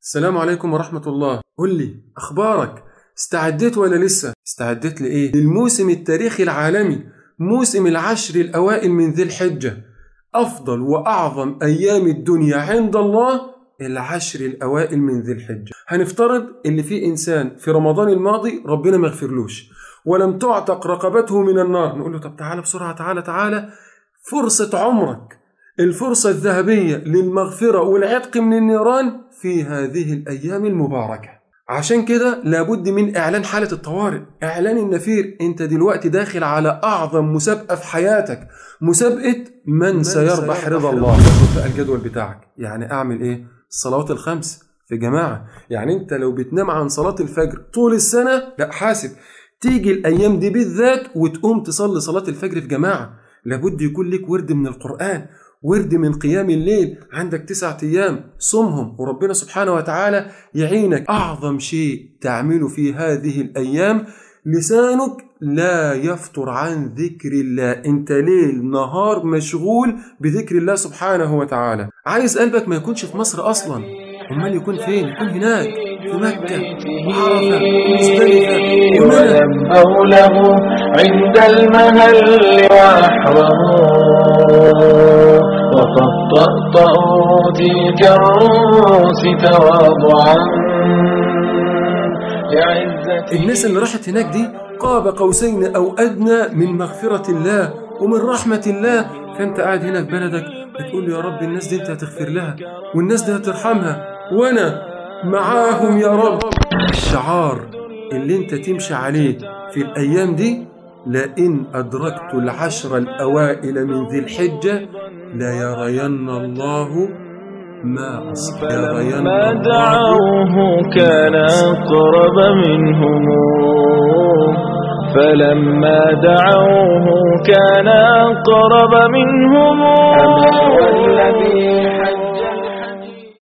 السلام عليكم ورحمة الله قل لي أخبارك استعديت ولا لسه استعديت لإيه للموسم التاريخي العالمي موسم العشر الأوائل من ذي الحجة أفضل وأعظم أيام الدنيا عند الله العشر الأوائل من ذي الحجة هنفترض اللي فيه إنسان في رمضان الماضي ربنا ما يغفرلوش ولم تعتق رقبته من النار نقول له طب تعالى بسرعة تعالى تعالى فرصة عمرك الفرصة الذهبية للمغفرة والعتق من النيران في هذه الأيام المباركة عشان كده لابد من إعلان حالة الطوارئ إعلان النفير أنت دلوقتي داخل على أعظم مسابقة في حياتك مسابقة من, من سيربح رضا الله خد بقى الجدول بتاعك يعني أعمل إيه الصلوات الخمس في جماعة يعني أنت لو بتنام عن صلاة الفجر طول السنة لا حاسب تيجي الأيام دي بالذات وتقوم تصلي صلاة الفجر في جماعة لابد يكون لك ورد من القرآن ورد من قيام الليل عندك تسعة أيام صمهم وربنا سبحانه وتعالى يعينك أعظم شيء تعمله في هذه الأيام لسانك لا يفتر عن ذكر الله انت ليل نهار مشغول بذكر الله سبحانه وتعالى عايز قلبك ما يكونش في مصر أصلا امال يكون فين يكون هناك في مكة وعرفة مزدلفة ولم أوله عند المهل وأحرموا وقد طأطأوا تلك الروس تواضعا لعزة الناس اللي راحت هناك دي قاب قوسين أو أدنى من مغفرة الله ومن رحمة الله فأنت قاعد هنا في بلدك بتقول يا رب الناس دي أنت هتغفر لها والناس دي هترحمها وأنا معاهم يا رب الشعار اللي أنت تمشي عليه في الأيام دي لئن أدركت العشر الأوائل من ذي الحجة ليرين الله ما أصبح يرين فلما الله دعوه كان أقرب منهم فلما دعوه كان أقرب منهم أما والذي حج